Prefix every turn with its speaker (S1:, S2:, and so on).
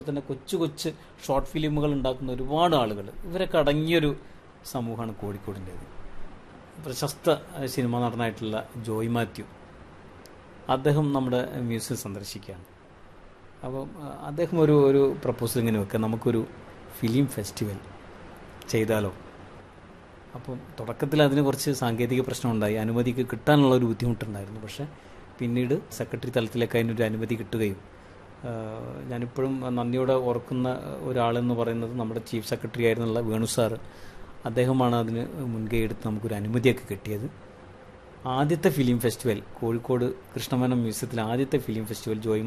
S1: തന്നെ കൊച്ചു കൊച്ചു ഷോർട്ട് ഫിലിമുകൾ ഉണ്ടാക്കുന്ന ഒരുപാട് ആളുകൾ ഇവരൊക്കെ അടങ്ങിയൊരു സമൂഹമാണ് കോഴിക്കോടിൻ്റേത് പ്രശസ്ത അഹ്, സിനിമാ നടനായിട്ടുള്ള ജോയ് മാത്യു അദ്ദേഹം നമ്മുടെ മ്യൂസിയം സന്ദർശിക്കുകയാണ് അപ്പം അഹ്, അദ്ദേഹം ഒരു ഒരു പ്രപ്പോസൽ ഇങ്ങനെ വെക്കുക നമുക്കൊരു ഫിലിം ഫെസ്റ്റിവൽ ചെയ്താലോ അപ്പം തുടക്കത്തിൽ അതിന് കുറച്ച് സാങ്കേതിക പ്രശ്നമുണ്ടായി അനുമതിക്ക് കിട്ടാനുള്ള ഒരു ബുദ്ധിമുട്ടുണ്ടായിരുന്നു പക്ഷേ പിന്നീട് സെക്രട്ടറി തലത്തിലേക്ക് അതിനൊരു അനുമതി കിട്ടുകയും ആ, ഞാനിപ്പോഴും നന്ദിയോടെ ഓർക്കുന്ന ഒരാളെന്ന് പറയുന്നത് നമ്മുടെ ചീഫ് സെക്രട്ടറി ആയിരുന്നുള്ള വേണു സാറ് അദ്ദേഹമാണ് അതിന് മുൻകൈ എടുത്ത് നമുക്കൊരു അനുമതിയൊക്കെ കിട്ടിയത് ആദ്യത്തെ ഫിലിം ഫെസ്റ്റിവൽ കോഴിക്കോട് കൃഷ്ണമേനം മ്യൂസിയത്തിലെ ആദ്യത്തെ ഫിലിം ഫെസ്റ്റിവൽ ജോയ്